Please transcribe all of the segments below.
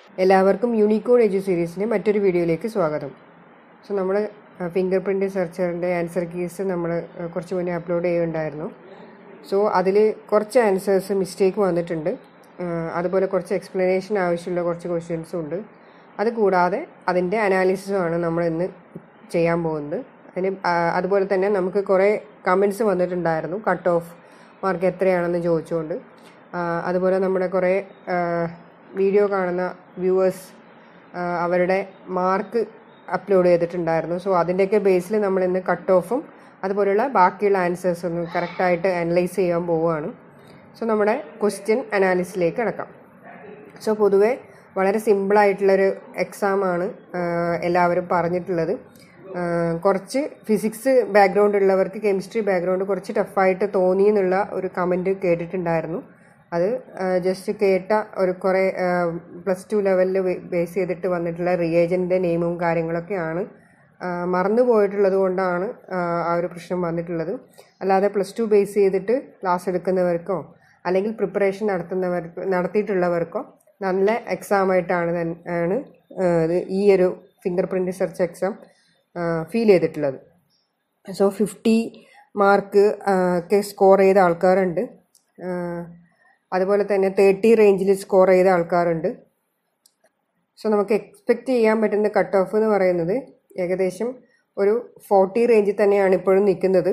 എല്ലാവർക്കും യൂണിക്കോഡ് എജു സീരീസിൻ്റെ മറ്റൊരു വീഡിയോയിലേക്ക് സ്വാഗതം സോ നമ്മൾ ഫിംഗർ പ്രിൻറ്റ് സെർച്ചറിൻ്റെ ആൻസർ കീസ് നമ്മൾ കുറച്ച് മുന്നേ അപ്ലോഡ് ചെയ്യുന്നുണ്ടായിരുന്നു സോ അതിൽ കുറച്ച് ആൻസേഴ്സ് മിസ്റ്റേക്ക് വന്നിട്ടുണ്ട് ആഹ് അതുപോലെ കുറച്ച് എക്സ്പ്ലനേഷൻ ആവശ്യമുള്ള കുറച്ച് ക്വസ്റ്റ്യൻസും ഉണ്ട് അത് കൂടാതെ അതിൻ്റെ അനാലിസിസുമാണ് നമ്മൾ ഇന്ന് ചെയ്യാൻ പോകുന്നത് അതിന് ആഹ് അതുപോലെ തന്നെ നമുക്ക് കുറേ കമൻസ് വന്നിട്ടുണ്ടായിരുന്നു കട്ട് ഓഫ് മാർക്ക് എത്രയാണെന്ന് ചോദിച്ചുകൊണ്ട് ആഹ് അതുപോലെ നമ്മുടെ കുറേ വീഡിയോ കാണുന്ന വ്യൂവേഴ്സ് അവരുടെ മാർക്ക് അപ്ലോഡ് ചെയ്തിട്ടുണ്ടായിരുന്നു സോ അതിൻ്റെയൊക്കെ ബേസിൽ നമ്മൾ ഇന്ന് കട്ട് ഓഫും അതുപോലെയുള്ള ബാക്കിയുള്ള ആൻസേഴ്സ് ഒന്ന് കറക്റ്റായിട്ട് അനലൈസ് ചെയ്യാൻ പോവുകയാണ് സോ നമ്മുടെ ക്വസ്റ്റ്യൻ അനാലിസിലേക്ക് കിടക്കാം സോ പൊതുവേ വളരെ സിമ്പിളായിട്ടുള്ളൊരു എക്സാമാണ് എല്ലാവരും പറഞ്ഞിട്ടുള്ളത് ആഹ് കുറച്ച് ഫിസിക്സ് ബാക്ക്ഗ്രൗണ്ട് ഉള്ളവർക്ക് കെമിസ്ട്രി ബാക്ക്ഗ്രൗണ്ട് കുറച്ച് ടഫായിട്ട് തോന്നി എന്നുള്ള ഒരു കമൻറ്റ് കേട്ടിട്ടുണ്ടായിരുന്നു അത് ജസ്റ്റ് കേട്ട ഒരു കുറേ പ്ലസ് ടു ലെവലിൽ ബേസ് ചെയ്തിട്ട് വന്നിട്ടുള്ള റിയേജൻ്റെ നെയിമും കാര്യങ്ങളൊക്കെയാണ് ആഹ് മറന്നു പോയിട്ടുള്ളത് കൊണ്ടാണ് ആഹ് ആ ഒരു പ്രശ്നം വന്നിട്ടുള്ളത് അല്ലാതെ പ്ലസ് ടു ബേസ് ചെയ്തിട്ട് ക്ലാസ് എടുക്കുന്നവർക്കോ അല്ലെങ്കിൽ പ്രിപ്പറേഷൻ നടത്തുന്നവർക്ക് നടത്തിയിട്ടുള്ളവർക്കോ നല്ല എക്സാം ആയിട്ടാണ് തൻ- ആണ് ആഹ് ഇത് ഈ ഒരു finger print search exam feel ചെയ്തിട്ടുള്ളത് സോ ഫിഫ്റ്റി മാർക്ക് ഒക്കെ സ്കോർ ചെയ്ത ആൾക്കാരുണ്ട് ആഹ് അതുപോലെ തന്നെ തേർട്ടി റേഞ്ചിൽ സ്കോർ ചെയ്ത ആൾക്കാരുണ്ട് സോ നമുക്ക് എക്സ്പെക്റ്റ് ചെയ്യാൻ പറ്റുന്ന കട്ട് ഓഫ് എന്ന് പറയുന്നത് ഏകദേശം ഒരു ഫോർട്ടി റേഞ്ചിൽ തന്നെയാണ് ഇപ്പോഴും നിൽക്കുന്നത്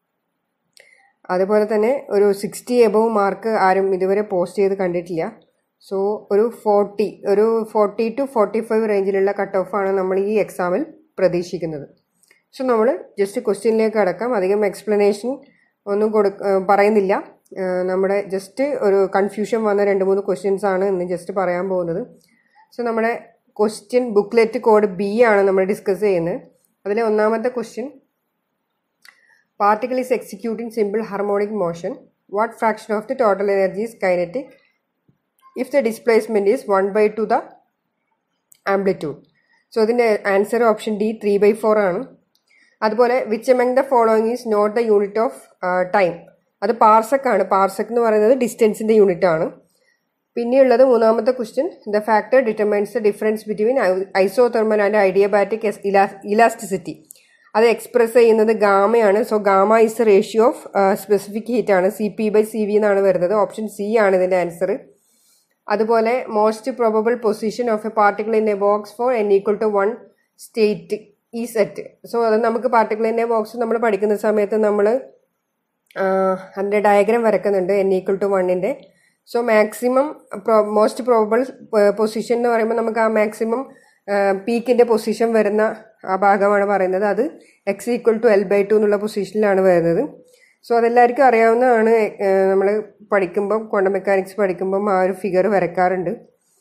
അതുപോലെ തന്നെ ഒരു സിക്സ്റ്റി എബവ് മാർക്ക് ആരും ഇതുവരെ പോസ്റ്റ് ചെയ്ത് കണ്ടിട്ടില്ല സോ ഒരു ഫോർട്ടി ഒരു ഫോർട്ടി ടു ഫോർട്ടി ഫൈവ് റേഞ്ചിലുള്ള കട്ട് ഓഫാണ് നമ്മൾ ഈ എക്സാമിൽ പ്രതീക്ഷിക്കുന്നത് സോ നമ്മൾ ജസ്റ്റ് ക്വസ്റ്റ്യനിലേക്ക് കടക്കാം അധികം എക്സ്പ്ലനേഷൻ ഒന്നും കൊടു പറയുന്നില്ല ഏഹ് നമ്മുടെ ജസ്റ്റ് ഒരു കൺഫ്യൂഷൻ വന്ന രണ്ട് മൂന്ന് ക്വസ്റ്റ്യൻസ് ആണ് ഇന്ന് ജസ്റ്റ് പറയാൻ പോകുന്നത് സോ നമ്മുടെ ക്വസ്റ്റ്യൻ ബുക്ക്ലെറ്റ് കോഡ് ബി ആണ് നമ്മൾ ഡിസ്കസ് ചെയ്യുന്നത് അതിലെ ഒന്നാമത്തെ question particle is executing simple harmonic motion what fraction of the total energy is kinetic if the displacement is 1 by 2 the amplitude so ഇതിൻ്റെ answer option D three by four ആണ് അതുപോലെ which among the following is not the unit of time അത് parsec ആണ് parsec എന്ന് പറയുന്നത് ഡിസ്റ്റൻസിൻ്റെ unit ആണ് പിന്നെയുള്ളത് മൂന്നാമത്തെ question the factor determines the difference between isothermal and adiabatic elasticity അത് എക്സ്പ്രസ് ചെയ്യുന്നത് ഗാമയാണ് so gamma is the ratio of specific heat ആണ് C P by C V എന്നാണ് വരുന്നത് ഓപ്ഷൻ സി ആണ് ഇതിൻ്റെ ആൻസർ അതുപോലെ most probable position of a particle in a box for N equal to one state ഈ set so അത് നമുക്ക് particle in a box നമ്മൾ പഠിക്കുന്ന സമയത്ത് നമ്മൾ അതിൻ്റെ ഡയഗ്രാം വരക്കുന്നുണ്ട് എൻ ഈക്വൽ ടു വണ്ണിൻ്റെ so maximum most probable position എന്ന് പറയുമ്പോൾ നമുക്ക് ആ മാക്സിമം പീക്കിൻ്റെ പൊസിഷൻ വരുന്ന ആ ഭാഗമാണ് പറയുന്നത് അത് X equal to L by two എന്നുള്ള പൊസിഷനിലാണ് വരുന്നത് സോ അതെല്ലാവർക്കും അറിയാവുന്നതാണ് നമ്മൾ പഠിക്കുമ്പം ക്വാണ്ടം മെക്കാനിക്സ് പഠിക്കുമ്പം ആ ഒരു ഫിഗർ വരക്കാറുണ്ട്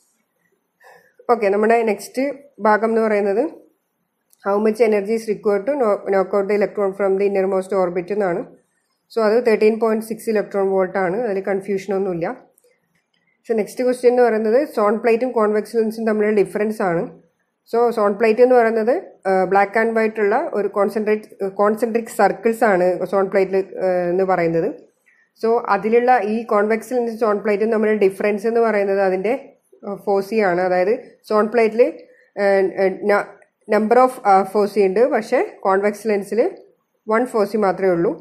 ഓക്കെ നമ്മുടെ നെക്സ്റ്റ് ഭാഗം എന്ന് പറയുന്നത് how much energy is required to knock out the electron from the inner most orbit എന്നാണ് സോ അത് thirteen point six electron volt ആണ് അതിൽ കൺഫ്യൂഷനൊന്നുമില്ല സോ നെക്സ്റ്റ് ക്വസ്റ്റ്യൻ എന്ന് പറയുന്നത് സോൺ പ്ലേറ്റും കോൺവെക്സ് ലെൻസും തമ്മിലുള്ള ഡിഫറൻസ് ആണ് സോ സോൺ പ്ലേറ്റ് എന്ന് പറയുന്നത് ബ്ലാക്ക് ആൻഡ് വൈറ്റ് ഉള്ള ഒരു കോൺസെൻട്രേറ്റ് കോൺസെൻട്രിക് സർക്കിൾസ് ആണ് സോൺ പ്ലേറ്റിൽ എന്ന് പറയുന്നത് സോ അതിലുള്ള ഈ കോൺവെക്സ് ലെൻസും സോൺ പ്ലേറ്റും തമ്മിലുള്ള ഡിഫറൻസ് എന്ന് പറയുന്നത് അതിൻ്റെ ഫോസി ആണ് അതായത് സോൺ പ്ലേറ്റിൽ നമ്പർ ഓഫ് ഫോസി ഉണ്ട് പക്ഷേ കോൺവെക്സ് ലെൻസിൽ വൺ ഫോസി മാത്രമേ ഉള്ളൂ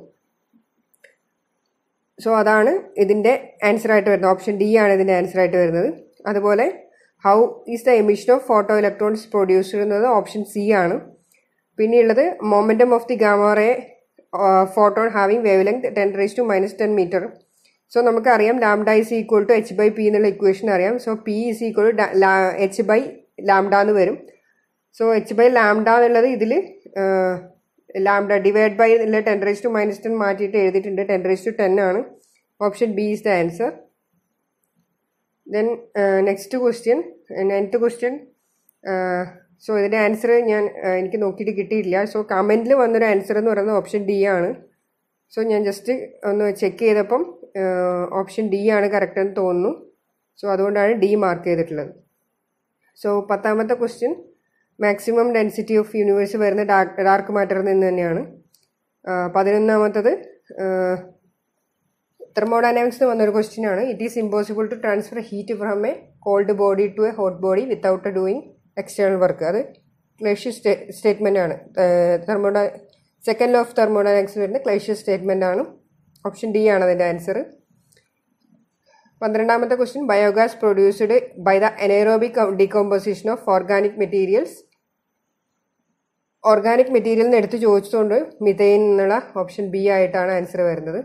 സോ അതാണ് ഇതിൻ്റെ ആൻസർ ആയിട്ട് വരുന്നത് ഓപ്ഷൻ ഡി ആണ് ഇതിൻ്റെ ആൻസർ ആയിട്ട് വരുന്നത് അതുപോലെ how is the emission of photo electrons produced എന്നത് ഓപ്ഷൻ സി ആണ് പിന്നെയുള്ളത് momentum of the gamma ray photon having wave length ten raise to minus ten metre so നമുക്കറിയാം lambda is equal to H by P എന്നുള്ള equation അറിയാം so P is equal to H by lambda എന്ന് വരും so H by lambda എന്നുള്ളത് ഇതിൽ lambda divide by എന്നുള്ള ten raise to minus ten മാറ്റിയിട്ട് എഴുതിയിട്ടുണ്ട് ടെൻ റേസ് ടു ടെൻ ആണ് option B is the answer then next question ninth question so ഇതിൻ്റെ answer ഞാൻ എനിക്ക് നോക്കിയിട്ട് കിട്ടിയില്ല സോ കമൻറ്റിൽ വന്നൊരു ആൻസർ എന്ന് പറയുന്നത് ഓപ്ഷൻ ഡി ആണ് സോ ഞാൻ ജസ്റ്റ് ഒന്ന് ചെക്ക് ചെയ്തപ്പം ഓപ്ഷൻ ഡി ആണ് കറക്റ്റ് എന്ന് തോന്നുന്നു സോ അതുകൊണ്ടാണ് ഡി മാർക്ക് ചെയ്തിട്ടുള്ളത് സോ പത്താമത്തെ question maximum density of universe വരുന്ന ഡാർക്ക് ഡാർക്ക് മാറ്ററിൽ നിന്ന് തന്നെയാണ് പതിനൊന്നാമത്തത് തെർമോഡൈനാമിക്സിന് വന്നൊരു ക്വസ്റ്റ്യൻ ആണ് it is impossible to transfer heat from a cold body to a hot body without doing external work അത് ക്ലേഷ്യസ് സ്റ്റേ സ്റ്റേറ്റ്മെൻ്റ് ആണ് തെർമോഡൈ സെക്കൻഡ് ലോ ഓഫ് തെർമോഡൈനാമിക്സിൽ വരുന്ന ക്ലേഷ്യസ് സ്റ്റേറ്റ്മെൻ്റ് ആണ് ഓപ്ഷൻ ഡി ആണ് അതിൻ്റെ ആൻസർ പന്ത്രണ്ടാമത്തെ question biogas produced by the anaerobic decomposition of organic materials organic material നിന്ന് എടുത്ത് ചോദിച്ചതുകൊണ്ട് മിഥൈൻ എന്നുള്ള ഓപ്ഷൻ ബി ആയിട്ടാണ് ആൻസർ വരുന്നത്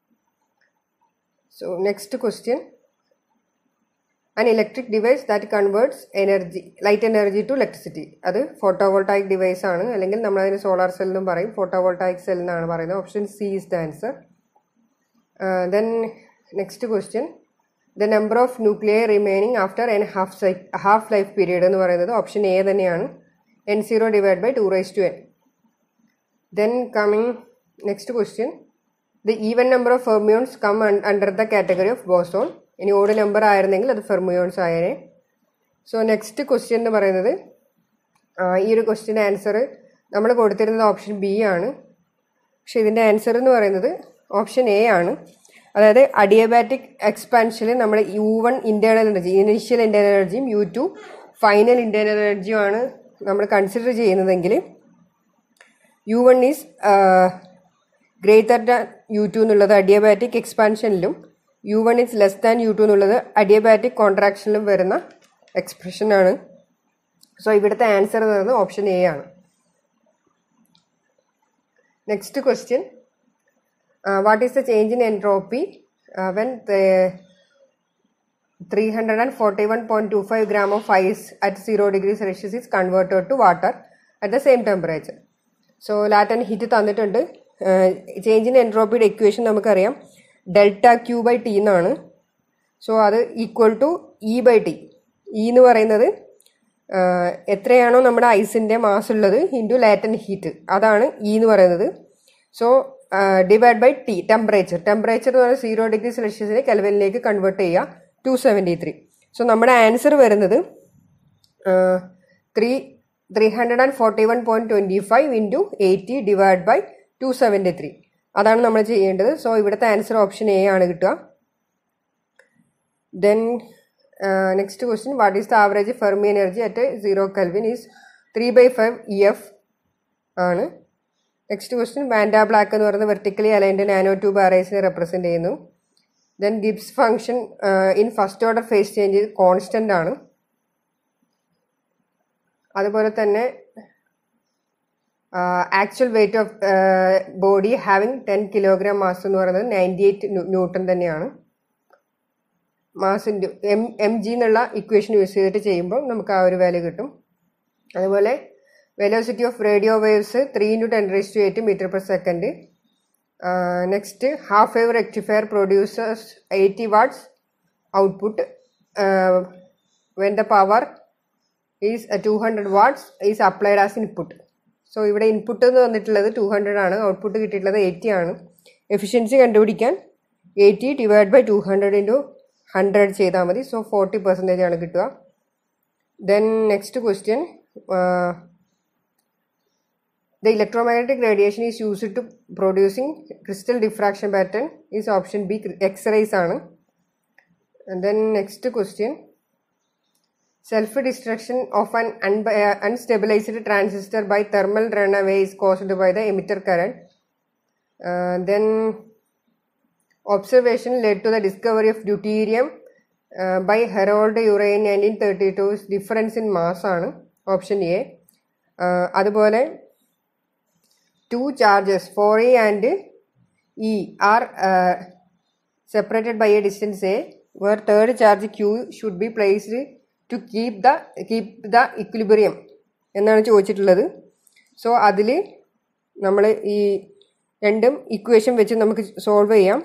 so next question an electric device that converts energy light energy to electricity അത് ഫോട്ടോവോൾട്ടായിക് ഡിവൈസ് ആണ് അല്ലെങ്കിൽ നമ്മളതിന് സോളാർ സെൽ എന്നും പറയും ഫോട്ടോവോൾട്ടായിക് സെൽ എന്നാണ് പറയുന്നത് option C is the answer then next question the number of nuclear remaining after N half സൈ half life period എന്ന് പറയുന്നത് ഓപ്ഷൻ എ തന്നെയാണ് N zero divide by two rise to N then coming next question the even number of fermions come under the category of boson ഇനി odd number ആയിരുന്നെങ്കിൽ അത് fermions ആയേനെ so next question എന്ന് പറയുന്നത് ഈ ഒരു question answer നമ്മൾ കൊടുത്തിരുന്നത് ഓപ്ഷൻ ബി ആണ് പക്ഷെ ഇതിൻ്റെ ആൻസർ എന്ന് പറയുന്നത് ഓപ്ഷൻ എ ആണ് അതായത് അഡിയബാറ്റിക് എക്സ്പാൻഷനിൽ നമ്മൾ U one internal energy initial internal എനർജിയും യു ടു ഫൈനൽ ഇൻറ്റേർണൽ എനർജിയും ആണ് നമ്മൾ കൺസിഡർ ചെയ്യുന്നതെങ്കിൽ U one is greater than U two എന്നുള്ളത് അഡിയബാറ്റിക് എക്സ്പാൻഷനിലും U one is less than U two എന്നുള്ളത് അഡിയബാറ്റിക് കോൺട്രാക്ഷനിലും വരുന്ന എക്സ്പ്രഷനാണ് സോ ഇവിടുത്തെ ആൻസർ എന്ന് പറയുന്നത് ഓപ്ഷൻ എ ആണ് next question what is the change in entropy when three hundred and forty one point two five gram of ice at zero degree Celsius is converted to water at the same temperature so latent heat തന്നിട്ടുണ്ട് change in എൻട്രോപ്പിയുടെ equation നമുക്കറിയാം delta Q by T എന്നാണ് so അത് equal to E by T E എന്ന് പറയുന്നത് എത്രയാണോ നമ്മുടെ ഐസിൻ്റെ മാസ് ഉള്ളത് ഇൻറ്റു ലാറ്റൻ ഹീറ്റ് അതാണ് ഇ എന്ന് പറയുന്നത് so divide by T temperature temperature എന്ന് പറയുന്നത് സീറോ ഡിഗ്രി സെൽഷ്യസിനെ കെൽവനിലേക്ക് കൺവേർട്ട് ചെയ്യുക ടു സെവൻറ്റി ത്രീ സോ നമ്മുടെ ആൻസർ വരുന്നത് three three hundred and forty one point twenty five into eighty divide by two seventy three അതാണ് നമ്മൾ ചെയ്യേണ്ടത് സോ ഇവിടുത്തെ ആൻസർ ഓപ്ഷൻ എ ആണ് കിട്ടുക then next question what is the average Fermi energy at zero kelvin is three by five E F ആണ് next question Vantablack എന്ന് പറയുന്നത് vertically aligned nano tube അറേസിനെ റെപ്രസെൻറ്റ് ചെയ്യുന്നു then Gibbs function in first order phase change constant ആണ് അതുപോലെ തന്നെ actual weight of body having ten kilogram mass എന്ന് പറയുന്നത് നയൻറ്റി എയ്റ്റ് ന്യൂട്ടൺ തന്നെയാണ് mass into M M G എന്നുള്ള ഇക്വേഷൻ യൂസ് ചെയ്തിട്ട് ചെയ്യുമ്പോൾ നമുക്ക് ആ ഒരു വാല്യൂ കിട്ടും അതുപോലെ velocity of radio waves three into ten raise to eight metre per second next half wave rectifier producers eighty watts output when the power is two hundred watts is applied as input so ഇവിടെ input എന്ന് വന്നിട്ടുള്ളത് two hundred ആണ് output കിട്ടിയിട്ടുള്ളത് eighty ആണ് efficiency കണ്ടുപിടിക്കാൻ eighty divide by two hundred into hundred ചെയ്താൽ മതി so forty percentage ആണ് കിട്ടുക then next question the electromagnetic radiation is used to producing crystal diffraction pattern is option B X rays ആണ് then next question self destruction of an unstabilized transistor by thermal runaway is caused by the emitter current then observation led to the discovery of deuterium by Harold Urey nineteen thirty two difference in mass ആണ് option A അതുപോലെ two charges four A and E are separated by a distance A where third charge Q should be placed to keep the keep the equilibrium എന്നാണ് ചോദിച്ചിട്ടുള്ളത് so അതിൽ നമ്മൾ ഈ രണ്ടും equation വെച്ച് നമുക്ക് സോൾവ് ചെയ്യാം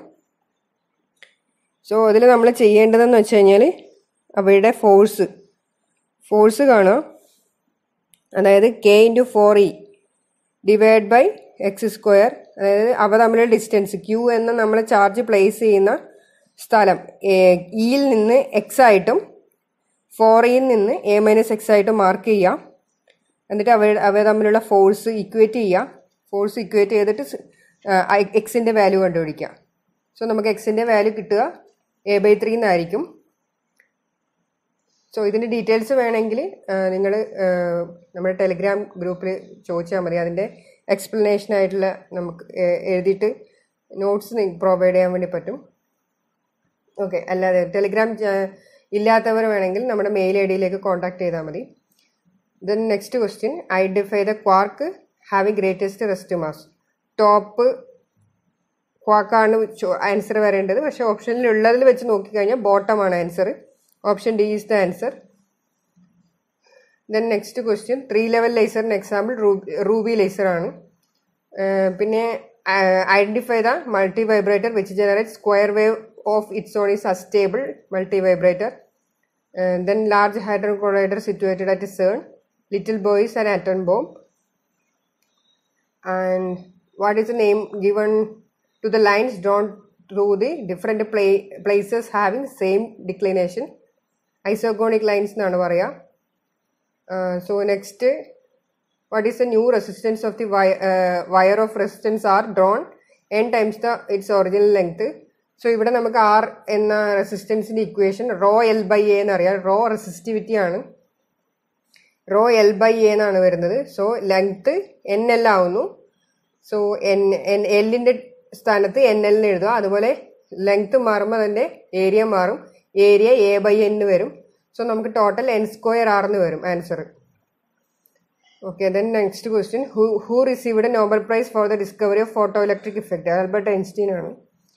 സോ അതിൽ നമ്മൾ ചെയ്യേണ്ടതെന്ന് വെച്ച് കഴിഞ്ഞാൽ അവയുടെ ഫോഴ്സ് ഫോഴ്സ് കാണുക അതായത് K into four E divide by X square അതായത് അവ തമ്മിലുള്ള ഡിസ്റ്റൻസ് ക്യൂ എന്ന നമ്മൾ ചാർജ് പ്ലേസ് ചെയ്യുന്ന സ്ഥലം ഇയിൽ നിന്ന് എക്സ് ആയിട്ടും ഫോർ ഇയിൽ നിന്ന് എ മൈനസ് എക്സ് ആയിട്ടും മാർക്ക് ചെയ്യാം എന്നിട്ട് അവ അവ തമ്മിലുള്ള ഫോഴ്സ് ഇക്വേറ്റ് ചെയ്യുക ഫോഴ്സ് ഇക്വേറ്റ് ചെയ്തിട്ട് എക്സിൻ്റെ വാല്യൂ കണ്ടുപിടിക്കുക സോ നമുക്ക് എക്സിൻ്റെ വാല്യൂ കിട്ടുക എ ബൈ ത്രീ എന്നായിരിക്കും സോ ഇതിൻ്റെ ഡീറ്റെയിൽസ് വേണമെങ്കിൽ നിങ്ങൾ നമ്മുടെ ടെലിഗ്രാം ഗ്രൂപ്പിൽ ചോദിച്ചാൽ മതി അതിൻ്റെ എക്സ്പ്ലനേഷൻ ആയിട്ടുള്ള നമുക്ക് എ- എഴുതിയിട്ട് നോട്ട്സ് പ്രൊവൈഡ് ചെയ്യാൻ വേണ്ടി പറ്റും ഓക്കെ അല്ലാതെ ടെലിഗ്രാം ഇല്ലാത്തവർ വേണമെങ്കിൽ നമ്മുടെ മെയിൽ ഐ ഡിയിലേക്ക് കോൺടാക്ട് ചെയ്താൽ മതി then next question identify the quark having greatest rest mass top ക്വാക്കാണ് ആൻസർ വരേണ്ടത് പക്ഷേ ഓപ്ഷനിൽ ഉള്ളതിൽ വെച്ച് നോക്കിക്കഴിഞ്ഞാൽ ബോട്ടമാണ് answer option D is the answer then next question three level ലേസറിന് എക്സാമ്പിൾ റൂബി ലേസർ ആണ് ഏഹ് പിന്നെ identify the multi vibrator which generate square wave of its own is astable multi vibrator then large hadron collider situated at CERN little boys and atom bomb and what is the name given to the lines drawn through the different play, places having same declination isogonic lines എന്നാണ് പറയുക so next what is the new resistance of the wire, uh, wire of resistance are drawn n times the its original length so ഇവിടെ നമുക്ക് R എന്ന റെസിസ്റ്റൻസിന്റെ equation rho L by A എന്നറിയാം rho resistivity ആണ് rho L by A എന്നാണ് വരുന്നത് so length N L ആവുന്നു so N N എല്ലിൻ്റെ സ്ഥാനത്ത് എൻ എല്ലിന് എഴുതുക അതുപോലെ ലെങ്ത് മാറുമ്പോൾ അതിൻ്റെ ഏരിയ മാറും ഏരിയ എ ബൈ എന്ന് വരും സോ നമുക്ക് ടോട്ടൽ എൻ സ്ക്വയർ ആർന്ന് വരും answer okay then next question who who received Nobel prize for the discovery of photoelectric effect Albert Einstein ആണ്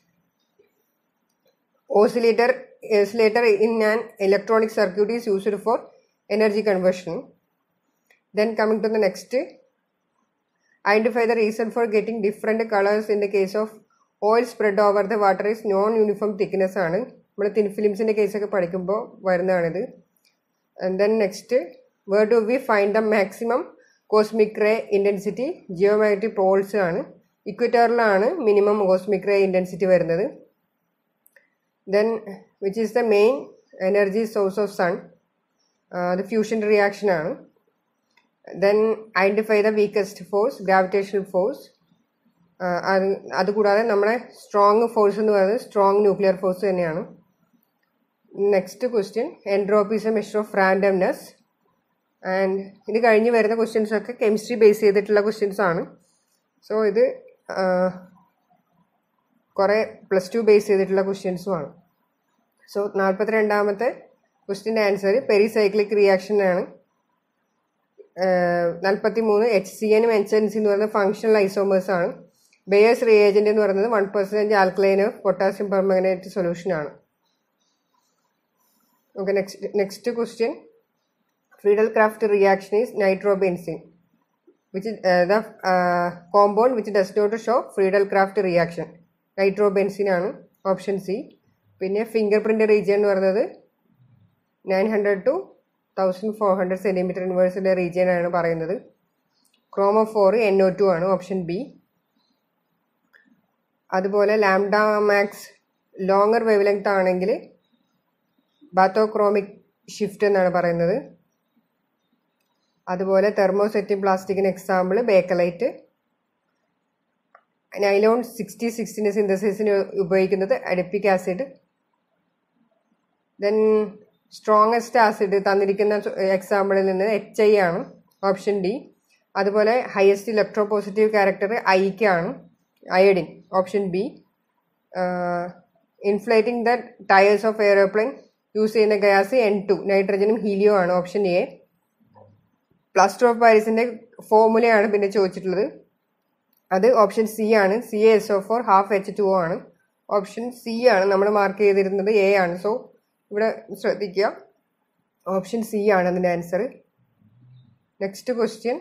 oscillator oscillator in an electronic circuit is used for energy conversion then coming to the next identify the reason for getting different colors in the case of oil spread over the water is non uniform thickness ആണ് നമ്മൾ thin ഫിലിംസിൻ്റെ കേസൊക്കെ പഠിക്കുമ്പോൾ വരുന്നതാണിത് and then next where do we find the maximum cosmic ray intensity geomagnetic poles ആണ് ഇക്വറ്റോറിലാണ് minimum cosmic ray intensity വരുന്നത് then which is the main energy source of sun uh, the fusion reaction ആണ് then identify the weakest force gravitational force uh, അത് അതുകൂടാതെ നമ്മുടെ strong force എന്ന് പറയുന്നത് strong nuclear force തന്നെയാണ് next question entropy is a measure of randomness and ഇത് കഴിഞ്ഞ് വരുന്ന ക്വസ്റ്റ്യൻസ് ഒക്കെ കെമിസ്ട്രി ബേസ് ചെയ്തിട്ടുള്ള ക്വസ്റ്റ്യൻസ് ആണ് സോ ഇത് കുറേ പ്ലസ് ടു ബേസ് ചെയ്തിട്ടുള്ള ക്വസ്റ്റ്യൻസും ആണ് സോ നാൽപ്പത്തി രണ്ടാമത്തെ ക്വസ്റ്റ്യൻ്റെ ആൻസർ പെരിസൈക്ലിക് റിയാക്ഷൻ ആണ് നാൽപ്പത്തി മൂന്ന് എച്ച് സി എനും എച്ച് എൻ സി എന്ന് പറയുന്നത് ഫങ്ഷണൽ ഐസോമേഴ്സ് ആണ് ബേയേഴ്സ് റിയേജൻ്റ് എന്ന് പറയുന്നത് one percentage alkaline of potassium permanganate solution ആണ് okay next next question Friedel Craft reaction is nitrobenzene which is uh, the uh, compound which does not show Friedel Craft reaction nitrobenzene ആണ് option C പിന്നെ fingerprint region എന്ന് പറയുന്നത് nine hundred two thousand four hundred centimetre ഇൻവേഴ്സിൻ്റെ region ആണ് പറയുന്നത് chromophore N O two ആണ് option B അതുപോലെ lambda max longer wavelength ആണെങ്കിൽ ബാത്തോക്രോമിക് ഷിഫ്റ്റ് എന്നാണ് പറയുന്നത് അതുപോലെ തെർമോസെറ്റിംഗ് പ്ലാസ്റ്റിക്കിന് എക്സാമ്പിൾ ബേക്കലൈറ്റ് നൈലോൺ സിക്സ്റ്റി സിക്സിൻ്റെ സിന്തസിസിന് ഉപയോഗിക്കുന്നത് adipic acid then strongest acid തന്നിരിക്കുന്ന എക്സാമ്പിളിൽ നിന്ന് എച്ച് ഐ ആണ് ഓപ്ഷൻ ഡി അതുപോലെ ഹയസ്റ്റ് ഇലക്ട്രോ പോസിറ്റീവ് ക്യാരക്ടർ ഐക്കാണ് iodine option B inflating the tyres of aeroplane use ചെയ്യുന്ന ഗ്യാസ് എൻ ടു നൈട്രജനും ഹീലിയോ ആണ് ഓപ്ഷൻ എ പ്ലാസ്റ്റർ ഓഫ് പാരീസിൻ്റെ ഫോർമുലയാണ് പിന്നെ ചോദിച്ചിട്ടുള്ളത് അത് ഓപ്ഷൻ സി ആണ് C S O four half H two ആണ് ഓപ്ഷൻ സി ആണ് നമ്മൾ മാർക്ക് ചെയ്തിരുന്നത് എ ആണ് സോ ഇവിടെ ശ്രദ്ധിക്കുക ഓപ്ഷൻ സി ആണ് അതിൻ്റെ answer next question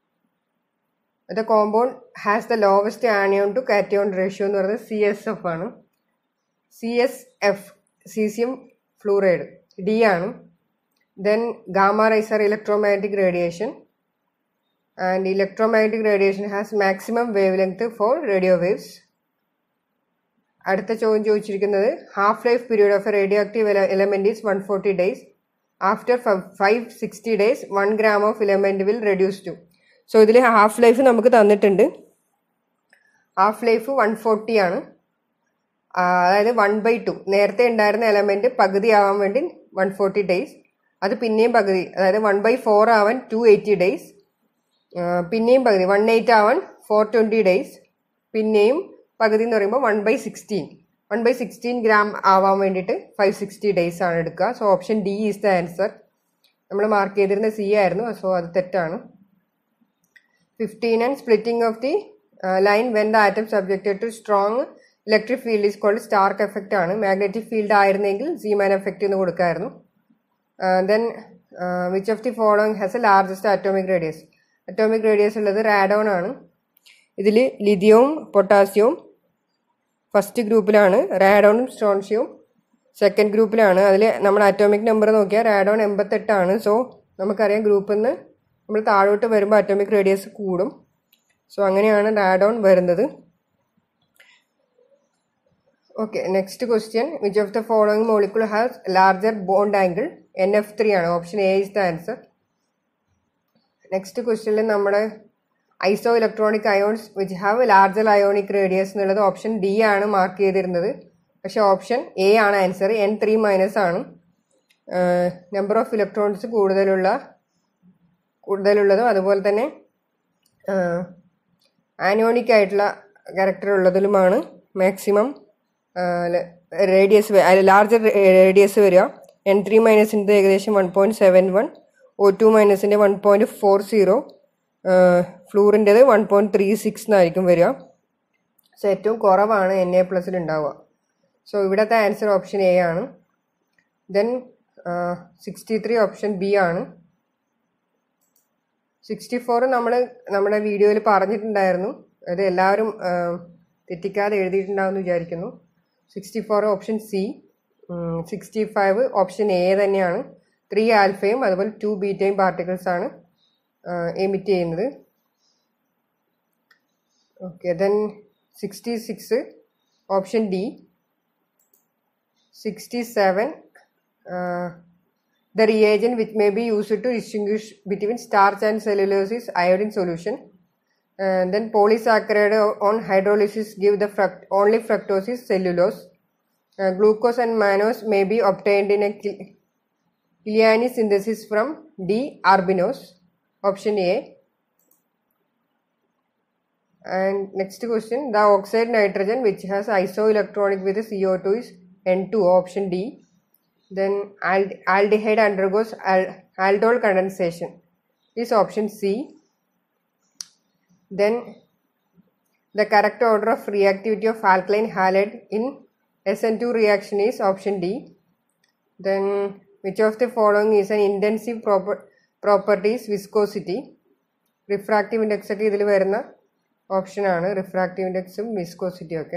the compound has the lowest anion to cation ratio എന്ന് പറയുന്നത് സി എസ് എഫ് ആണ് C S F caesium fluoride D ആണ് then gamma rays are electromagnetic radiation and electromagnetic radiation has maximum wavelength for radio waves അടുത്ത ചോദ്യം ചോദിച്ചിരിക്കുന്നത് half life period of a radioactive element is one forty days after five sixty days one gram of element will reduce to so ഇതിൽ half life നമുക്ക് തന്നിട്ടുണ്ട് half life one forty ആണ് അതായത് one by two നേരത്തെ ഉണ്ടായിരുന്ന element പകുതി ആവാൻ വേണ്ടി വൺ ഫോർട്ടി ഡേയ്സ് അത് പിന്നെയും പകുതി അതായത് വൺ ബൈ ഫോർ ആവാൻ ടു എയ്റ്റി ഡേയ്സ് പിന്നെയും പകുതി വൺ എയ്റ്റ് ആവാൻ ഫോർ ട്വൻറ്റി ഡേയ്സ് പിന്നെയും പകുതി എന്ന് പറയുമ്പോൾ one by sixteen one by sixteen gram ആവാൻ വേണ്ടിയിട്ട് ഫൈവ് സിക്സ്റ്റി ഡേയ്സ് ആണ് എടുക്കുക so option D is the answer നമ്മൾ മാർക്ക് ചെയ്തിരുന്ന സി ആയിരുന്നു സോ അത് തെറ്റാണ് fifteen and splitting of the line when the atom subjected to strong electric field is called Stark effect ആണ് മാഗ്നറ്റിക് ഫീൽഡ് ആയിരുന്നെങ്കിൽ Zeeman effect എന്ന് കൊടുക്കായിരുന്നു then which of the following has a largest atomic radius atomic radius ഉള്ളത് radon ആണ് ഇതിൽ ലിഥിയവും പൊട്ടാസ്യവും first ഗ്രൂപ്പിലാണ് റാഡോണും സ്ട്രോൺഷ്യവും second ഗ്രൂപ്പിലാണ് അതിൽ നമ്മൾ അറ്റോമിക് നമ്പർ നോക്കിയാൽ റാഡോൺ എൺപത്തെട്ടാണ് സോ നമുക്കറിയാം ഗ്രൂപ്പിൽ നിന്ന് നമ്മൾ താഴോട്ട് വരുമ്പോൾ അറ്റോമിക് റേഡിയസ് കൂടും സോ അങ്ങനെയാണ് റാഡോൺ വരുന്നത് okay next question which of the following molecule has larger bond angle N F three ആണ് option A is the answer next ക്വസ്റ്റ്യനിൽ നമ്മുടെ isoelectronic ions which have larger ionic radius എന്നുള്ളത് option D ആണ് mark ചെയ്തിരുന്നത് പക്ഷേ option A ആണ് answer N three minus ആണ് number of electrons കൂടുതലുള്ള കൂടുതലുള്ളതും അതുപോലെ തന്നെ ആനോണിക് ആയിട്ടുള്ള ക്യാരക്ടർ ഉള്ളതിലുമാണ് മാക്സിമം റേഡിയസ് ലാർജർ റേഡിയസ് വരിക എൻ ത്രീ മൈനസിൻ്റെ ഏകദേശം one point seven one O two മൈനസിൻ്റെ വൺ പോയിൻറ്റ് ഫോർ സീറോ ഫ്ലൂറിൻ്റെത് വൺ പോയിൻറ്റ് ത്രീ സിക്സ് എന്നായിരിക്കും വരിക സോ ഏറ്റവും കുറവാണ് എൻ എ പ്ലസിൽ ഉണ്ടാവുക സോ ഇവിടുത്തെ ആൻസർ ഓപ്ഷൻ എ ആണ് then sixty three option B ആണ് സിക്സ്റ്റി ഫോർ നമ്മൾ നമ്മുടെ വീഡിയോയിൽ പറഞ്ഞിട്ടുണ്ടായിരുന്നു അത് എല്ലാവരും തെറ്റിക്കാതെ എഴുതിയിട്ടുണ്ടാവും എന്ന് വിചാരിക്കുന്നു sixty four option C sixty five option A തന്നെയാണ് ത്രീ ആൽഫയും അതുപോലെ ടു ബീറ്റയും പാർട്ടിക്കിൾസ് ആണ് എമിറ്റ് ചെയ്യുന്നത് okay then sixty six option D sixty seven the reagent which may be used to distinguish between starch and cellulose is iodine solution. Uh, then polysaccharide on hydrolysis give the fruct only fructose is cellulose. Uh, glucose and mannose may be obtained in a Kiliani synthesis from D. arbinose. Option A. And next question, the oxide nitrogen which has isoelectronic with CO2 is N2. Option D. Then ald- aldehyde undergoes al- aldol condensation is option C. Then the correct order of reactivity of alkaline halide in SN2 reaction is option D. Then which of the following is an intensive proper properties viscosity refractive index ഒക്കെ ഇതിൽ വരുന്ന ഓപ്ഷനാണ് refractive ഇൻഡെക്സും വിസ്കോസിറ്റിയും ഒക്കെ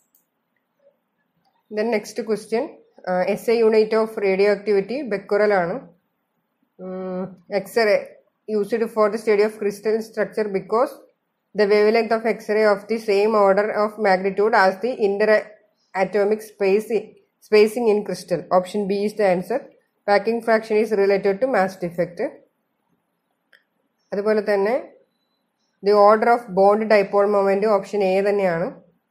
then next question S A unit of radioactivity becquerel ആണ് X ray used for the study of crystal structure because the wavelength of X ray of the same order of magnitude as the interatomic space spacing in crystal option B is the answer packing fraction is related to mass defect അതുപോലെ തന്നെ the order of bond dipole moment option A തന്നെയാണ്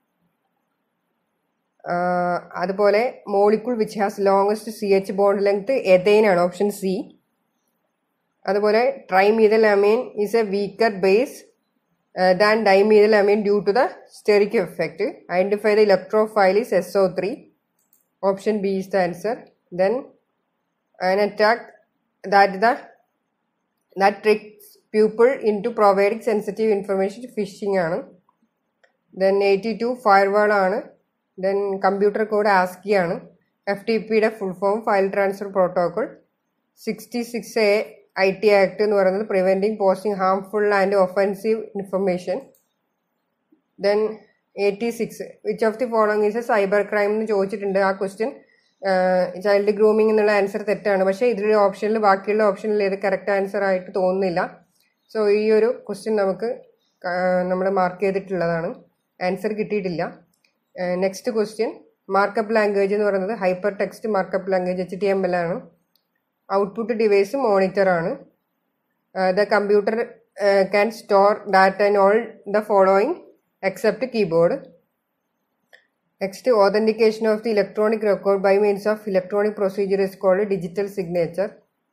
അതുപോലെ molecule which has longest C H bond length ethyne ആണ് option C അതുപോലെ trimethylamine is a weaker base than dimethylamine due to the steric effect identify the electrophile is S O three option B is the answer then an attack that the that tricks people into providing sensitive information phishing ആണ് then eighty two firewall ആണ് then computer code ASCII ആണ് F T പിയുടെ full form file transfer protocol sixty six A I T act എന്ന് പറയുന്നത് preventing posting harmful and offensive information then eighty six which of the following is a cyber crime എന്ന് ചോദിച്ചിട്ടുണ്ട് ആ question child grooming എന്നുള്ള answer തെറ്റാണ് പക്ഷേ ഇതിൽ ഓപ്ഷനിൽ ബാക്കിയുള്ള ഓപ്ഷനിൽ ഏത് കറക്റ്റ് ആൻസർ ആയിട്ട് തോന്നുന്നില്ല സോ ഈ ഒരു ക്വസ്റ്റ്യൻ നമുക്ക് നമ്മൾ മാർക്ക് ചെയ്തിട്ടുള്ളതാണ് ആൻസർ കിട്ടിയിട്ടില്ല നെക്സ്റ്റ് ക്വസ്റ്റ്യൻ മാർക്കപ്പ് ലാംഗ്വേജ് എന്ന് പറയുന്നത് hypertext markup language H T M L ആണ് ഔട്ട്പുട്ട് ഡിവൈസ് മോണിറ്റർ ആണ് the computer can store data in all the following except keyboard next authentication of the electronic record by means of electronic procedure is called digital signature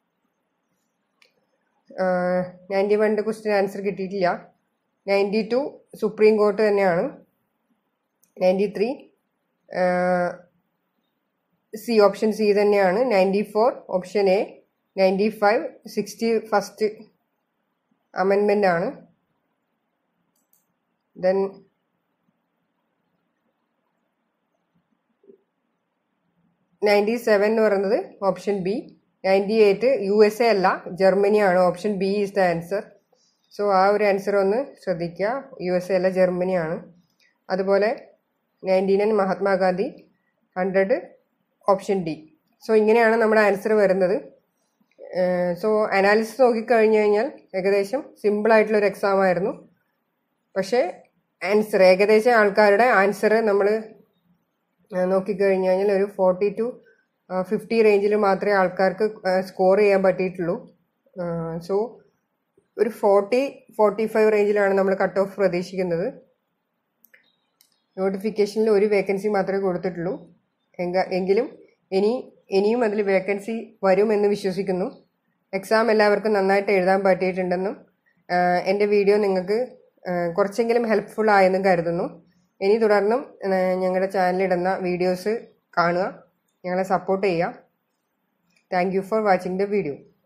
ninety വണ്ണിൻ്റെ question answer കിട്ടിയിട്ടില്ല ninety two Supreme Court തന്നെയാണ് ninety three C option C തന്നെയാണ് ninety four option A ninety five sixty first അമെൻമെൻ്റ് ആണ് then ninety seven എന്ന് പറയുന്നത് option B ninety eight U S A അല്ല ജർമ്മനിയാണ് option B is the answer so ആ ഒരു ആൻസർ ഒന്ന് ശ്രദ്ധിക്കുക യു എസ് എ അല്ല ജർമ്മനിയാണ് അതുപോലെ ninety nine Mahatma Gandhi hundred option D so ഇങ്ങനെയാണ് നമ്മുടെ ആൻസർ വരുന്നത് സോ അനാലിസിസ് നോക്കിക്കഴിഞ്ഞ് കഴിഞ്ഞാൽ ഏകദേശം സിമ്പിളായിട്ടുള്ളൊരു എക്സാം ആയിരുന്നു പക്ഷേ ആൻസർ ഏകദേശം ആൾക്കാരുടെ ആൻസർ നമ്മൾ നോക്കിക്കഴിഞ്ഞ് കഴിഞ്ഞാൽ ഒരു ഫോർട്ടി ടു ഫിഫ്റ്റി റേഞ്ചിൽ മാത്രമേ ആൾക്കാർക്ക് സ്കോർ ചെയ്യാൻ പറ്റിയിട്ടുള്ളൂ സോ ഒരു ഫോർട്ടി ഫോർട്ടി ഫൈവ് റേഞ്ചിലാണ് നമ്മൾ കട്ട് ഓഫ് പ്രതീക്ഷിക്കുന്നത് നോട്ടിഫിക്കേഷനിൽ ഒരു വേക്കൻസി മാത്രമേ കൊടുത്തിട്ടുള്ളൂ എങ്ക എങ്കിലും ഇനി ഇനിയും അതിൽ വേക്കൻസി വരുമെന്ന് വിശ്വസിക്കുന്നു എക്സാം എല്ലാവർക്കും നന്നായിട്ട് എഴുതാൻ പറ്റിയിട്ടുണ്ടെന്നും എൻ്റെ വീഡിയോ നിങ്ങൾക്ക് കുറച്ചെങ്കിലും ഹെൽപ്ഫുൾ ആയെന്നും കരുതുന്നു ഇനി തുടർന്നും ഞങ്ങളുടെ ചാനലിടുന്ന വീഡിയോസ് കാണുക ഞങ്ങളെ സപ്പോർട്ട് ചെയ്യുക thank you for watching the video